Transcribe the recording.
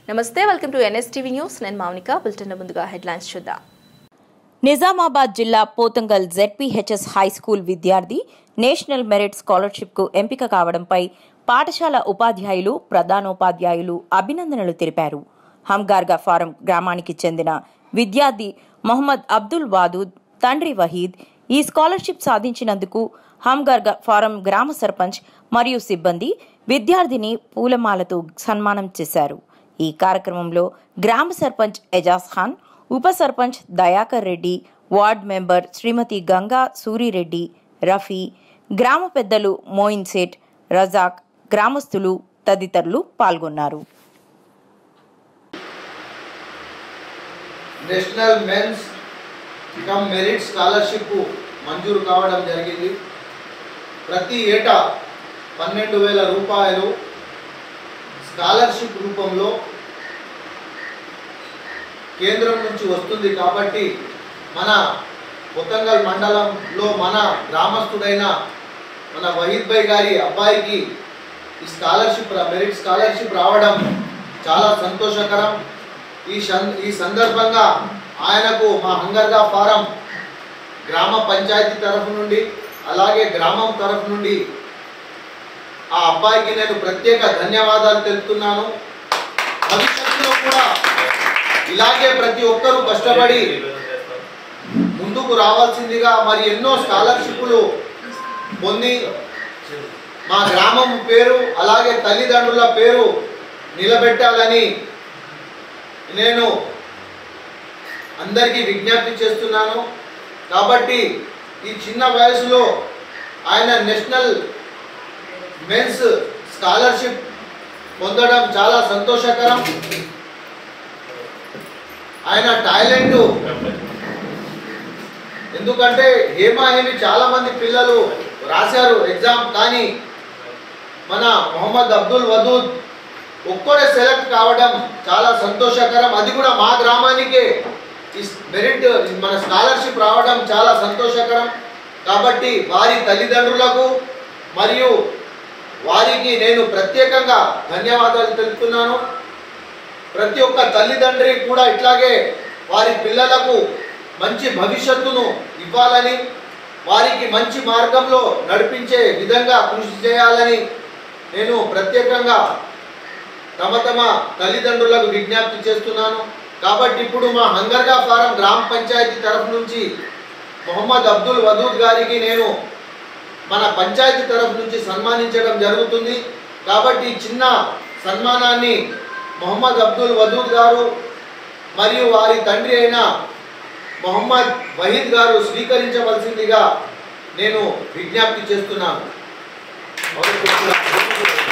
నమస్తే welcome to NSTV news నేను Mounika bulletin ముందుగా హెడ్లైన్స్ చూద్దాం నిజామాబాద్ జిల్లా పోతంగల్ జెడ్పీహెచ్ఎస్ హై స్కూల్ విద్యార్థి నేషనల్ మెరిట్ స్కాలర్షిప్కు ఎంపిక కావడంపై పాఠశాల ఉపాధ్యాయులు ప్రధానోపాధ్యాయులు అభినందనలు తెలిపారు హంగార్గా ఫారం గ్రామానికి చెందిన విద్యార్థి మొహమ్మద్ అబ్దుల్ వాదూద్ తండ్రి వహీద్ ఈ స్కాలర్షిప్ సాధించినందుకు హంగార్గా ఫారం గ్రామ సర్పంచ్ మరియు సిబ్బంది విద్యార్థిని పూలమాలతో సన్మానం చేశారు ఈ కార్యక్రమంలో గ్రామ సర్పంచ్ ఎజాజ్ ఖాన్ ఉప సర్పంచ్ దయాకర్ రెడ్డి వార్డ్ మెంబర్ శ్రీమతి గంగా సూరిరెడ్డి రఫీ గ్రామ పెద్దలు మోయిన్ సేట్ రజాక్ గ్రామస్తులు తదితరులు పాల్గొన్నారు national means cum merit scholarship మంజూరు కావడం జరిగింది ప్రతి ఏటా పన్నెండు వేల రూపాయలు స్కాలర్షిప్ రూపంలో కేంద్రం నుంచి వస్తుంది కాబట్టి మన కొత్తంగల్ మండలంలో మన గ్రామస్తుడైన మన వహీద్ భాయ్ గారి అబ్బాయికి ఈ స్కాలర్షిప్ రా- మెరిట్ స్కాలర్షిప్ రావడం చాలా సంతోషకరం ఈ సం- ఈ సందర్భంగా ఆయనకు మా హంగర్గా ఫారం గ్రామ పంచాయతీ తరఫు నుండి అలాగే గ్రామం తరఫు నుండి ఆ అబ్బాయికి నేను ప్రత్యేక ధన్యవాదాలు తెలుపుతున్నాను భవిష్యత్తులో కూడా ఇలాగే ప్రతి ఒక్కరూ కష్టపడి ముందుకు రావాల్సిందిగా మరి ఎన్నో స్కాలర్షిప్లు పొంది మా గ్రామం పేరు అలాగే తల్లిదండ్రుల పేరు నిలబెట్టాలని నేను అందరికీ విజ్ఞప్తి చేస్తున్నాను కాబట్టి ఈ చిన్న వయసులో ఆయన నేషనల్ మెన్స్ స్కాలర్షిప్ పొందడం చాలా సంతోషకరం ఆయన టాలెంట్ ఎందుకంటే హేమా హేమి చాలా మంది పిల్లలు రాశారు ఎగ్జామ్ కానీ మన మొహమ్మద్ అబ్దుల్ వదూద్ ఒక్కడే సెలెక్ట్ కావడం చాలా సంతోషకరం అది కూడా మా గ్రామానికే ఈ మెరిట్ మన స్కాలర్షిప్ రావడం చాలా సంతోషకరం కాబట్టి వారి తల్లిదండ్రులకు మరియు వారికి నేను ప్రత్యేకంగా ధన్యవాదాలు తెలుపుతున్నాను ప్రతి ఒక్క తల్లిదండ్రి కూడా ఇట్లాగే వారి పిల్లలకు మంచి భవిష్యత్తును ఇవ్వాలని వారికి మంచి మార్గంలో నడిపించే విధంగా కృషి చేయాలని నేను ప్రత్యేకంగా తమ తమ తల్లిదండ్రులకు విజ్ఞప్తి చేస్తున్నాను కాబట్టి ఇప్పుడు మా హంగర్గా ఫారం గ్రామ పంచాయతీ తరఫు నుంచి మొహమ్మద్ అబ్దుల్ వదూద్ గారికి నేను మన పంచాయతీ తరఫు నుంచి సన్మానించడం జరుగుతుంది కాబట్టి ఈ చిన్న సన్మానాన్ని మొహమ్మద్ అబ్దుల్ వదూద్ గారు మరియు వారి తండ్రి అయిన మొహమ్మద్ వహీద్ గారు స్వీకరించవలసిందిగా నేను విజ్ఞప్తి చేస్తున్నాను